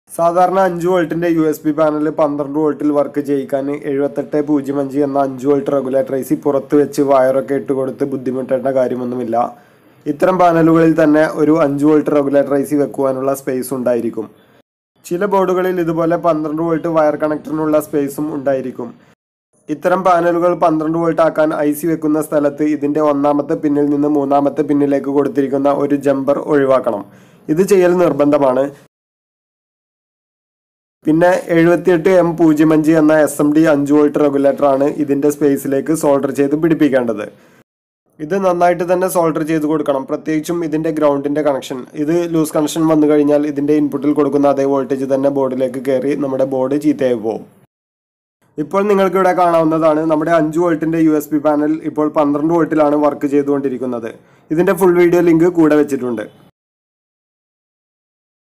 സാധാരണ അഞ്ച് വോൾട്ടിന്റെ യു എസ് ബി പാനൽ പന്ത്രണ്ട് വോൾട്ടിൽ വർക്ക് ചെയ്യിക്കാൻ എഴുപത്തെട്ട് പൂജ്യം അഞ്ച് എന്ന അഞ്ച് വോൾട്ട് റെഗുലേറ്റർ ഐ സി പുറത്ത് വെച്ച് വയറൊക്കെ ഇട്ട് കൊടുത്ത് ബുദ്ധിമുട്ടേണ്ട കാര്യമൊന്നുമില്ല ഇത്തരം പാനലുകളിൽ തന്നെ ഒരു അഞ്ച് വോൾട്ട് റെഗുലേറ്റർ ഐ സി വെക്കുവാനുള്ള സ്പേസ് ഉണ്ടായിരിക്കും ചില ബോർഡുകളിൽ ഇതുപോലെ പന്ത്രണ്ട് വോൾട്ട് വയർ കണക്ടറിനുള്ള സ്പേസും ഉണ്ടായിരിക്കും ഇത്തരം പാനലുകൾ പന്ത്രണ്ട് വോൾട്ട് ആക്കാൻ ഐ സി വെക്കുന്ന സ്ഥലത്ത് ഇതിന്റെ ഒന്നാമത്തെ പിന്നിൽ നിന്ന് മൂന്നാമത്തെ പിന്നിലേക്ക് കൊടുത്തിരിക്കുന്ന ഒരു ജമ്പർ ഒഴിവാക്കണം ഇത് ചെയ്യൽ നിർബന്ധമാണ് പിന്നെ എഴുപത്തിയെട്ട് എം പൂജ്യം അഞ്ച് എന്ന എസ് എം ഡി അഞ്ച് വോൾട്ട് റെഗുലേറ്റർ ആണ് ഇതിന്റെ സ്പേസിലേക്ക് സോൾഡർ ചെയ്ത് പിടിപ്പിക്കേണ്ടത് ഇത് നന്നായിട്ട് തന്നെ സോൾഡർ ചെയ്ത് കൊടുക്കണം പ്രത്യേകിച്ചും ഇതിന്റെ ഗ്രൗണ്ടിന്റെ കണക്ഷൻ ഇത് ലൂസ് കണക്ഷൻ വന്നു കഴിഞ്ഞാൽ ഇതിന്റെ ഇൻപുട്ടിൽ കൊടുക്കുന്ന അതേ വോൾട്ടേജ് തന്നെ ബോർഡിലേക്ക് കയറി നമ്മുടെ ബോർഡ് ചീത്തയായി പോകും ഇപ്പോൾ നിങ്ങൾക്ക് ഇവിടെ കാണാവുന്നതാണ് നമ്മുടെ അഞ്ച് വോൾട്ടിന്റെ യു എസ് ബി പാനൽ ഇപ്പോൾ പന്ത്രണ്ട് വോൾട്ടിലാണ് വർക്ക് ചെയ്തുകൊണ്ടിരിക്കുന്നത് ഇതിന്റെ ഫുൾ വീഡിയോ ലിങ്ക് കൂടെ വെച്ചിട്ടുണ്ട്